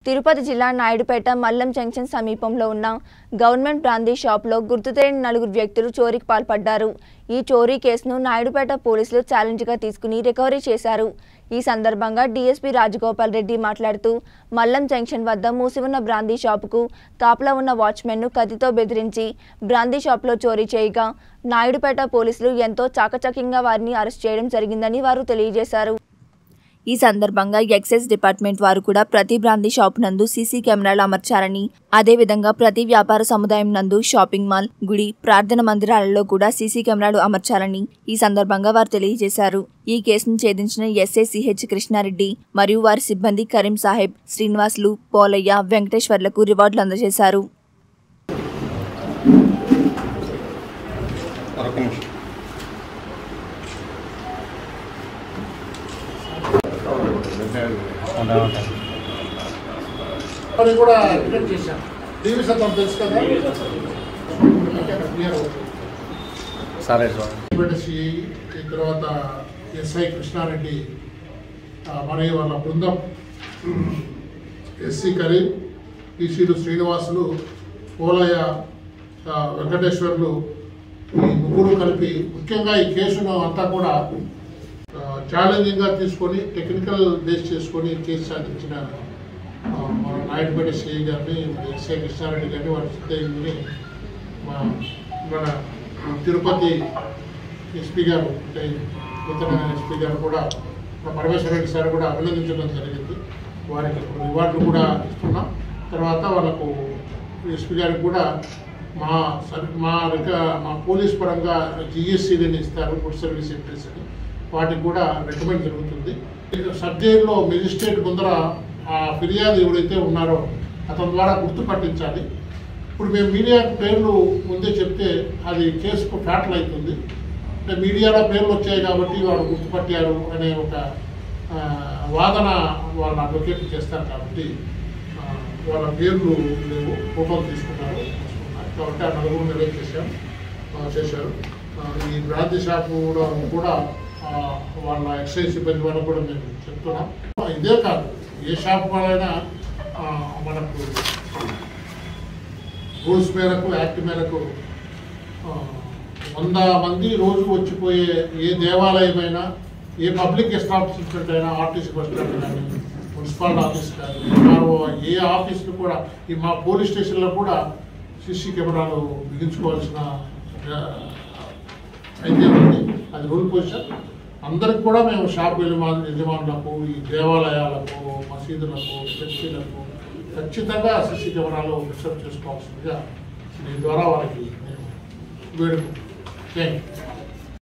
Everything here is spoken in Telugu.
తిరుపతి జిల్లా నాయుడుపేట మల్లం జంక్షన్ సమీపంలో ఉన్న గవర్నమెంట్ బ్రాందీ షాప్లో గుర్తు తెలియని నలుగురు వ్యక్తులు చోరీకి పాల్పడ్డారు ఈ చోరీ కేసును నాయుడుపేట పోలీసులు ఛాలెంజ్గా తీసుకుని రికవరీ చేశారు ఈ సందర్భంగా డీఎస్పీ రాజగోపాల్ రెడ్డి మాట్లాడుతూ మల్లం జంక్షన్ వద్ద మూసి ఉన్న బ్రాందీ షాపుకు కాపలా ఉన్న వాచ్మెన్ను కత్తితో బెదిరించి బ్రాందీ షాప్లో చోరీ చేయగా నాయుడుపేట పోలీసులు ఎంతో చాకచక్యంగా వారిని అరెస్ట్ చేయడం జరిగిందని వారు తెలియజేశారు ఈ సందర్భంగా ఎక్సైజ్ డిపార్ట్మెంట్ వారు కూడా ప్రతి బ్రాందీ షాప్ నందు సీసీ కెమెరాలు అమర్చారని అదేవిధంగా ప్రతి వ్యాపార సముదాయం నందు షాపింగ్ మాల్ గుడి ప్రార్థన మందిరాలలో కూడా సీసీ కెమెరాలు అమర్చాలని ఈ సందర్భంగా వారు తెలియజేశారు ఈ కేసును ఛేదించిన ఎస్ఐ సిహెచ్ కృష్ణారెడ్డి మరియు వారి సిబ్బంది కరీం సాహెబ్ శ్రీనివాసులు పోలయ్య వెంకటేశ్వర్లకు రివార్డులు అందజేశారు ఒక నిమిషం అది కూడా రిటర్న్ చేశాం టీవీ సత్వం తెలుసు కదా క్లియర్ సరే సార్ అవుతుంది సిఐ ఈ తర్వాత ఎస్ఐ కృష్ణారెడ్డి ఆ, మరియు వాళ్ళ బృందం ఎస్సీ కరీం టీసీలు శ్రీనివాసులు పోలయ్య ఆ, వెంకటేశ్వర్లు ఈ ముగ్గురు కలిపి ముఖ్యంగా ఈ కేసును అంతా కూడా ఛాలెంజింగ్గా తీసుకొని టెక్నికల్ బేస్ చేసుకొని కేసు సాధించిన ఆ, మన నాయుడుపేట సిఐ గారిని మరి ఎస్ఐ కృష్ణారెడ్డి గారిని వారి సిద్ధయ్యని మా మన తిరుపతి ఎస్పీ గారు అంటే నూతన ఎస్పీ గారు కూడా మా పరమేశ్వర రెడ్డి సార్ కూడా అభినందించడం జరిగింది వారికి రివార్డులు కూడా ఇస్తున్నాం తర్వాత వాళ్ళకు ఎస్పీ గారికి కూడా మా సర్ మా రిక- మా పోలీస్ పరంగా జిఎస్సీని ఇస్తారు గుడ్ సర్వీస్ ఎంట్రీస్ అని వాటికి కూడా రికమెండ్ జరుగుతుంది సబ్ జైల్లో మెజిస్ట్రేట్ ముందర ఆ ఫిర్యాదు ఎవరైతే ఉన్నారో అతని ద్వారా గుర్తుపట్టించాలి ఇప్పుడు మేము మీడియా పేర్లు ముందే చెప్తే అది కేసుకు ఫ్యాటల్ అవుతుంది అంటే మీడియాలో పేర్లు వచ్చాయి కాబట్టి వాడు గుర్తుపట్టారు అనే ఒక ఆ, వాదన వాళ్ళ అడ్వకేట్ చేస్తారు కాబట్టి ఆ, వాళ్ళ పేర్లు లేవు ఫోటోలు తీసుకున్నారు తీసుకున్నారు కాబట్టి ఆ నలుగురు నిలవ చేశాం ఆ, చేశారు ఆ, ఈ బ్రాంతి షాపు కూడా కూడా ఆ, వాళ్ళ ఎక్సైజ్ సిబ్బంది వాళ్ళకు కూడా మేము చెప్తున్నాం ఇదే కాదు ఏ షాప్ వాళ్ళైనా ఆ, మనకు రూల్స్ మేరకు యాక్ట్ మేరకు ఆ, వంద మంది రోజు వచ్చిపోయే ఏ దేవాలయమైనా ఏ పబ్లిక్ ఎస్టాబ్లిష్మెంట్ అయినా ఆర్టీసీ బస్ స్టాండ్ కానీ మున్సిపాలిటీ ఆఫీస్ కానీ ఎంఆర్ఓ ఏ ఆఫీస్లు కూడా ఈ మా పోలీస్ స్టేషన్లో కూడా సీసీ కెమెరాలు బిగించుకోవాల్సిన ఆ, అయితే ఉంది అది రూల్ పొజిషన్ అందరికి కూడా మేము షాప్ యజమాను యజమానులకు ఈ దేవాలయాలకు మసీదులకు చర్చిలకు ఖచ్చితంగా సీసీ కెమెరాలు ఫిక్సప్ చేసుకోవాల్సిందిగా దీని ద్వారా వారికి నేను వేడుకుంటున్నాను థ్యాంక్ యూ